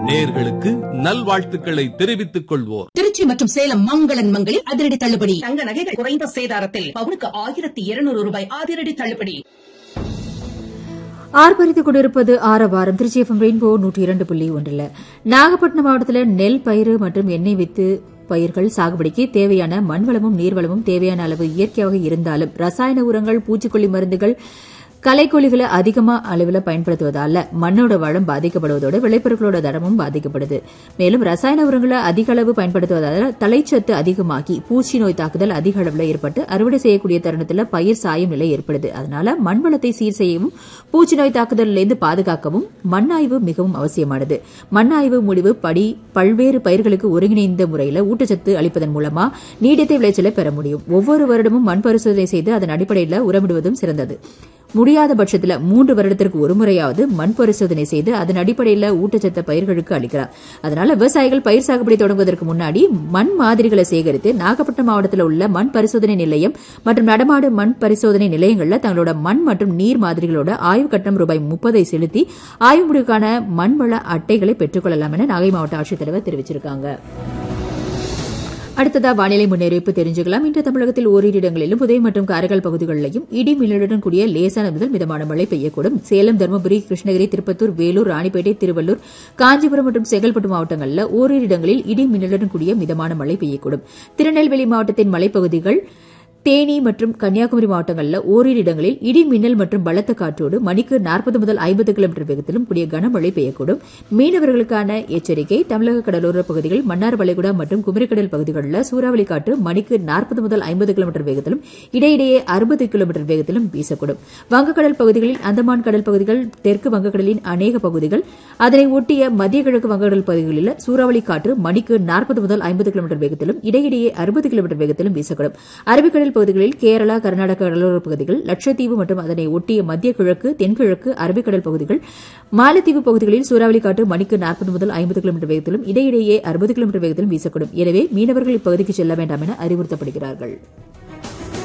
நேர்களுக்கு நல்வாழ்த்துக்களை தெரிவித்துக் கொள்வோர் திருச்சி மற்றும் சேலம் மங்களன் மங்களில் அதிரடி தள்ளுபடி தங்க நகைகள் குறைந்த சேதாரத்தில் பவுனுக்கு ஆயிரத்தி இருநூறு ரூபாய் அதிரடி தள்ளுபடி ஆர்ப்பரித்துக் கொண்டிருப்பது ஆரவாரம் திருச்சி எஃப்எம் ரெயின்போ நூற்றி இரண்டு புள்ளி ஒன்றில் நாகப்பட்டினம் மாவட்டத்தில் நெல் பயிறு மற்றும் எண்ணெய் வித்து பயிர்கள் சாகுபடிக்கு தேவையான மண்வளமும் நீர்வளமும் தேவையான அளவு இயற்கையாக இருந்தாலும் ரசாயன உரங்கள் பூச்சிக்கொல்லி மருந்துகள் களைக்கொல்லிகளை அதிகமா அளவில் பயன்படுத்துவதால மண்ணோட வளம் பாதிக்கப்படுவதோடு விளைபொருட்களோட தரமும் பாதிக்கப்படுது மேலும் ரசாயன உரங்களை அதிக அளவு பயன்படுத்துவதால தலைச்சத்து அதிகமாகி பூச்சி நோய் தாக்குதல் அதிக அளவில் ஏற்பட்டு அறுவடை செய்யக்கூடிய தருணத்தில் பயிர் சாயும் நிலை ஏற்படுது அதனால மண் வளத்தை சீர் செய்யவும் பூச்சி நோய் தாக்குதலிலிருந்து பாதுகாக்கவும் மண் ஆய்வு மிகவும் அவசியமானது மண் ஆய்வு முடிவு படி பல்வேறு பயிர்களுக்கு ஒருங்கிணைந்த முறையில் ஊட்டச்சத்து அளிப்பதன் மூலமா நீடித்த விளைச்சலை பெற முடியும் ஒவ்வொரு வருடமும் மண் பரிசோதனை செய்து அதன் அடிப்படையில் உரமிடுவதும் சிறந்தது முடியாத பட்சத்தில் மூன்று வருடத்திற்கு ஒரு முறையாவது மண் பரிசோதனை செய்து அதன் அடிப்படையில் ஊட்டச்சத்த பயிர்களுக்கு அளிக்கிறார் அதனால விவசாயிகள் பயிர் சாகுபடி தொடங்குவதற்கு முன்னாடி மண் மாதிரிகளை சேகரித்து நாகப்பட்டினம் மாவட்டத்தில் உள்ள மண் பரிசோதனை நிலையம் மற்றும் நடமாடு மண் பரிசோதனை நிலையங்களில் தங்களோட மண் மற்றும் நீர் மாதிரிகளோட ஆய்வு கட்டணம் ரூபாய் முப்பதை செலுத்தி ஆய்வு முடிவுக்கான மண் வள அட்டைகளை பெற்றுக்கொள்ளலாம் என நாகை மாவட்ட ஆட்சித்தலைவர் தெரிவிச்சிருக்காங்க அடுத்ததா வானிலை முன்னறிவிப்பு தெரிஞ்சுக்கலாம் இன்று தமிழகத்தில் ஓரிரு இடங்களிலும் புதை மற்றும் காரைக்கால் பகுதிகளிலும் இடி மின்னலுடன் கூடிய லேசான முதல் மிதமான மழை பெய்யக்கூடும் சேலம் தருமபுரி கிருஷ்ணகிரி திருப்பத்தூர் வேலூர் ராணிப்பேட்டை திருவள்ளூர் காஞ்சிபுரம் மற்றும் செங்கல்பட்டு மாவட்டங்களில் ஓரிரு இடங்களில் இடி மின்னலுடன் கூடிய மிதமான மழை பெய்யக்கூடும் திருநெல்வேலி மாவட்டத்தின் மலைப்பகுதிகள் தேனி மற்றும் கன்னியாகுமரி மாவட்டங்களில் ஓரிரு இடங்களில் இடி மின்னல் மற்றும் பலத்த காற்றோடு மணிக்கு நாற்பது முதல் ஐம்பது கிலோமீட்டர் வேகத்திலும் கூடிய கனமழை பெய்யக்கூடும் மீனவர்களுக்கான எச்சரிக்கை தமிழக கடலோர பகுதிகள் மன்னார் வளைகுடா மற்றும் குமரிக்கடல் பகுதிகளில் சூறாவளி காற்று மணிக்கு நாற்பது முதல் ஐம்பது கிலோமீட்டர் வேகத்திலும் இடையிடையே அறுபது கிலோமீட்டர் வேகத்திலும் வீசக்கூடும் வங்கக்கடல் பகுதிகளில் அந்தமான் கடல் பகுதிகள் தெற்கு வங்கக்கடலின் அநேக பகுதிகள் அதனை ஒட்டிய மத்திய கிழக்கு வங்கக்கடல் பகுதிகளில் சூறாவளி காற்று மணிக்கு நாற்பது முதல் ஐம்பது கிலோமீட்டர் வேகத்திலும் இடையிடையே அறுபது கிலோமீட்டர் வேகத்திலும் வீசக்கூடும் அரபிக்கடல் பகுதிகளில் கேரளா கர்நாடக கடலோர பகுதிகள் லட்சத்தீவு மற்றும் அதனை ஒட்டிய மத்திய கிழக்கு தென்கிழக்கு அரபிக்கடல் பகுதிகள் மாலத்தீவு பகுதிகளில் சூறாவளி காற்று மணிக்கு நாற்பது முதல் ஐம்பது கிலோமீட்டர் வேகத்திலும் இடையிடையே அறுபது கிலோமீட்டர் வேகத்திலும் வீசக்கூடும் எனவே மீனவர்கள் இப்பகுதிக்கு செல்ல வேண்டாம் என அறிவுறுத்தப்படுகிறார்கள்